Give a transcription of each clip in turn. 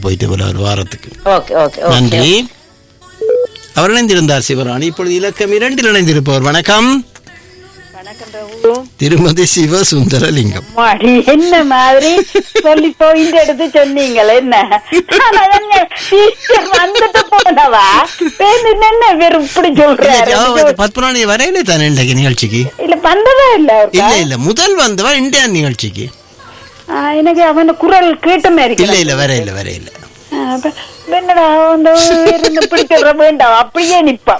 போயிட்டு போல ஒரு வாரத்துக்கு ஓகே ஓகே ஓகே நன்றி அவர் இணைந்திருந்தார் சிவராணி இப்பொழுது இலக்கம் இரண்டில் இணைந்திருப்பவர் வணக்கம் வணக்கம் பிரபு திருமதி சிவ சுந்தரலிங்கம் மாடி என்ன மாதிரி சொல்லி போயிட்டு எடுத்து சொன்னீங்களே என்ன ஆனா என்ன டீச்சர் வந்துட்டு போனவா பேருந்து என்ன வெறும் இப்படி சொல்றாரு பத்மநாணி வரையில தானே இன்றைக்கு நிகழ்ச்சிக்கு இல்ல வந்ததா இல்ல அவருக்கு? இல்ல இல்ல முதல் வந்தவா இந்தியா நிகழ்ச்சிக்கு ஆ, எனக்கு அவன் குரல் கேட்ட மாதிரி இல்ல இருக்கு. இல்ல வர இல்ல வர இல்ல ஆ, அப்ப என்னடா அந்த இருந்து இப்படி சொல்ற வேண்டாம் அப்படியே நிப்பான்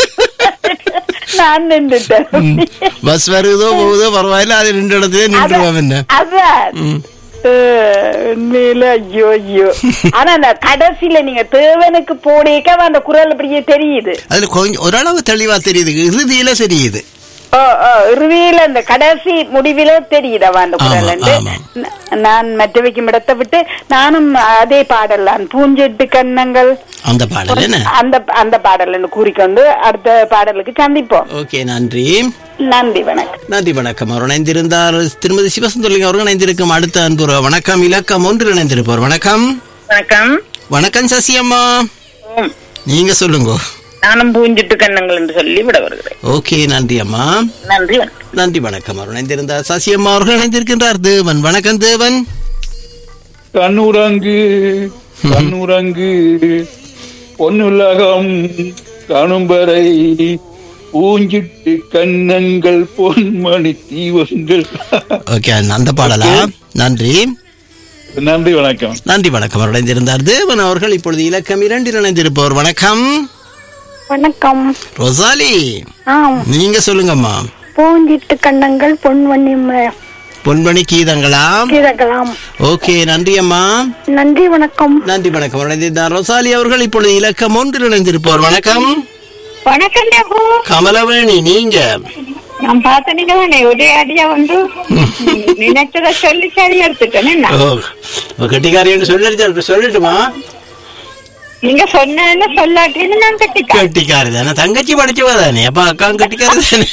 நான் நின்றுட்டேன் பஸ் வருதோ போகுதோ பரவாயில்ல அது ரெண்டு இடத்துல நின்றுவோம் என்ன அதான் ம். அஹ், உண்மையில ஐயோ ஐயோ ஆனா அந்த கடைசியில நீங்க தேவனுக்கு போடேக்க அந்த குரல் அப்படியே தெரியுது அதுல கொஞ்சம் ஓரளவு தெளிவா தெரியுது இறுதியில தெரியுது ஓ ஓ இறுதியில அந்த கடைசி முடிவில தெரியுது அவன் அந்த குரல் ஆமா, ஆமா. ந- நான் மற்றவைக்கும் இடத்தை விட்டு நானும் அதே பாடலாம் பூஞ்செட்டு கண்ணங்கள் அந்த பாடல் என்ன அந்த அந்த பாடல் கூறிக்கொண்டு அடுத்த பாடலுக்கு சந்திப்போம் ஓகே நன்றி நன்றி வணக்கம் நன்றி வணக்கம் அவர் இணைந்திருந்தார் திருமதி சிவசுந்தரலிங்கம் அவர்கள் இணைந்திருக்கும் அடுத்த அன்புற வணக்கம் இலக்கம் ஒன்றில் இணைந்திருப்பவர் வணக்கம் வணக்கம் வணக்கம் சசியம்மா ம். நீங்க சொல்லுங்க நானும் பூஞ்சிட்டு கண்ணங்கள் என்று சொல்லி விட வருகிறேன் ஓகே நன்றி அம்மா நன்றி வணக்கம். நன்றி வணக்கம் அவர் இணைந்திருந்தார் சசியம்மா அவர்கள் இணைந்திருக்கின்றார் தேவன் வணக்கம் தேவன் கண்ணுறங்கு கண்ணுறங்கு பொன்னுலகம் காணும் வரை பூஞ்சிட்டு கண்ணங்கள் பொன்மணி தீவங்கள் ஓகே அந்த பாடலா நன்றி நன்றி வணக்கம் நன்றி வணக்கம் அவர் இணைந்திருந்தார் தேவன் அவர்கள் இப்பொழுது இலக்கம் இரண்டில் இணைந்திருப்பவர் வணக்கம் வணக்கம் ரொசாலி ஆம் நீங்க சொல்லுங்கம்மா பூஞ்சிட்டு கண்ணங்கள் பொன்வண்ணி ம- பொன்மணி கீதங்களா கீதகலாம் ஓகே நன்றி அம்மா நன்றி வணக்கம் நன்றி வணக்கம் அவர் இணைந்திருந்தார் ரொசாலி அவர்கள் இப்பொழுது இலக்கம் ஒன்றில் இணைந்திருப்பவர் வணக்கம் வணக்கம் தேபு கமலவேணி நீங்க நான் பார்த்த நீங்க தானே ஒரே அடியா வந்து நினைச்சத சொல்லி சரி எடுத்துட்டேன் என்ன ஓ கட்டிக்காரின்னு சொல்லி சொல்லட்டுமா நீங்க சொன்ன சொல்லாட்டின்னு நான் கட்டிக்க கட்டிக்காரி தானே தங்கச்சி படிச்சவா தானே அப்ப அக்கா கட்டிக்காரி தானே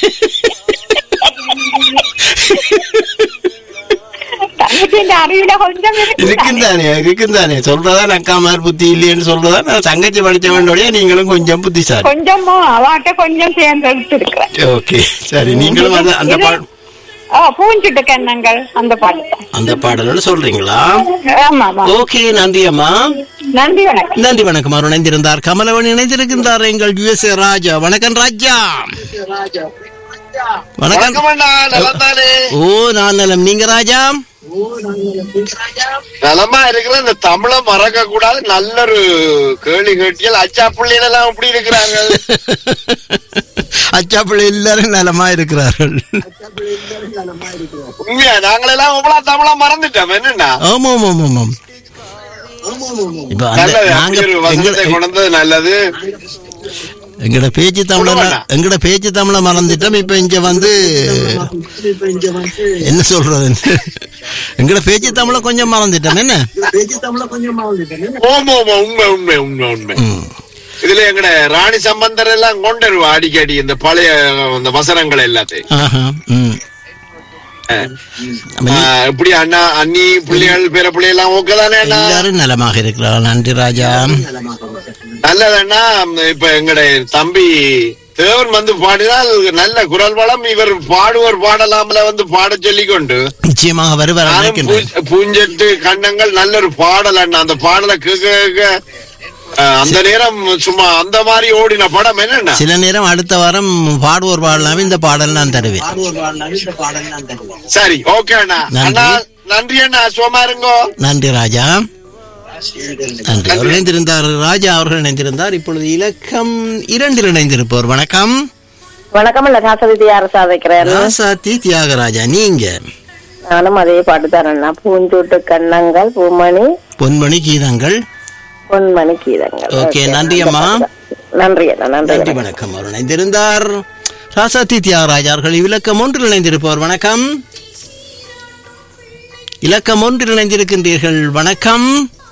தங்கச்சி அறிவில கொஞ்சம் இருக்கு இருக்கும் தானே இருக்கும் தானே சொல்றதா அக்கா மாதிரி புத்தி இல்லையேன்னு சொல்றதா நான் தங்கச்சி படிச்சவனுடைய நீங்களும் கொஞ்சம் புத்திசாலி கொஞ்சமோ அவாட்ட கொஞ்சம் சேர்ந்து எடுத்திருக்கிறேன் ஓகே சரி நீங்களும் அந்த அந்த பா ஆ பூஞ்சிட்டு கண்ணங்கள் அந்த பாட்டு அந்த பாடலோட சொல்றீங்களா ஆமா ஆமா ஓகே நன்றி அம்மா நன்றி வணக்கம் நன்றி வணக்கம் அவர் இணைந்திருந்தார் கமலவன் இணைந்திருக்கின்றார் எங்கள் யுஎஸ்ஏ ராஜா வணக்கம் ராஜா வணக்கம் ஓ நான் நலம் நீங்க ராஜா நலமா இருக்கிற இந்த தமிழ மறக்க கூடாது நல்ல ஒரு கேள்வி கேட்டியல் அச்சா பிள்ளைகள் எல்லாம் எப்படி இருக்கிறாங்க அச்சா பிள்ளை எல்லாரும் நலமா இருக்கிறார்கள் உண்மையா நாங்களெல்லாம் இவ்வளவு தமிழா மறந்துட்டோம் என்னன்னா ஆமா ஆமா ஆமா ஆமாம் இப்ப அந்த நல்லது நாங்க அப்படி ஒரு வசனத்தை எங்க- கொண்டு வந்தது நல்லது எங்கட பேச்சு தமிழ எங்கட பேச்சு தமிழ மறந்துட்டோம் இப்ப இங்க வந்து என்ன சொல்றது எங்கட பேச்சு தமிழ கொஞ்சம் மறந்துட்டோம் என்ன ஓமா ஓமா உண்மை உண்மை உண்மை உண்மை ம். இதுல எங்கட ராணி சம்பந்தர் எல்லாம் கொண்டு வருவா அடிக்கடி இந்த பழைய இந்த வசனங்கள் எல்லாத்தையும் ஆஹா, ம். அப்ப நீ- ஆஹ், இப்படி அண்ணா அண்ணி பிள்ளைகள் பேர பிள்ளை எல்லாம் ஓகே தானே அண்ணா எல்லாரும் நலமாக இருக்கிறார் நன்றி ராஜா நல்லது அண்ணா இப்ப எங்கட தம்பி தேவன் வந்து பாடினால் நல்ல குரல் வளம் இவர் பாடுவர் பாடலாமல வந்து பாட சொல்லிக் கொண்டு நிச்சயமாக வருவார் நானும் நினைக்கின்றேன் பூ- பூஞ்செட்டு கண்ணங்கள் நல்ல ஒரு பாடல் அண்ணா அந்த பாடலை கேட்க கேட்க, அஹ், அந்த நேரம் சும்மா அந்த மாதிரி ஓடின படம் என்னண்ணா சில நேரம் அடுத்த வாரம் பாடுவோர் பாடலாம் இந்த பாடல் நான் தருவேன் சரி ஓகே அண்ணா நன்றி. அண்ணா நன்றி அண்ணா சும்மா இருங்கோ நன்றி ராஜா நன்றி அவர் இணைந்திருந்தார் ராஜா அவர்கள் இணைந்திருந்தார் இப்பொழுது இலக்கம் இரண்டில் இணைந்திருப்பவர் வணக்கம் வணக்கம் இல்ல காசதி அரசா வைக்கிறேன் ராசாத்தி தியாகராஜா நீங்க நானும் அதே பாட்டு தரேன் பூஞ்சூட்டு கண்ணங்கள் பூமணி பொன்மணி கீதங்கள் பொன்மணி கீதங்கள் ஓகே, நன்றி அம்மா. நன்றி அண்ணா நன்றி நன்றி வணக்கம் அவர் இணைந்திருந்தார் ராசாத்தி தியாகராஜா அவர்கள் இலக்கம் ஒன்றில் இணைந்திருப்பவர் வணக்கம் இலக்கம் ஒன்றில் இணைந்திருக்கின்றீர்கள் வணக்கம்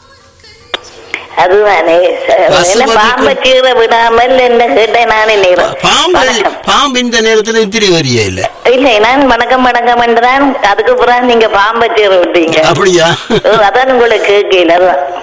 அதுதானே என்ன பசுபதிக்கு- பாம்பை கீற விடாமல் என்ன கேட்டேன் நானே நேரம் பாம்பு வணக்கம். பாம்பு இந்த நேரத்தில் இத்திரி வரியே இல்ல இல்லை நான் வணக்கம் வணக்கம் என்றான் அதுக்கு பிறகு நீங்க பாம்பை கீற விட்டீங்க அப்படியா ஓ, அதான் உங்களுக்கு கேட்கல அதான்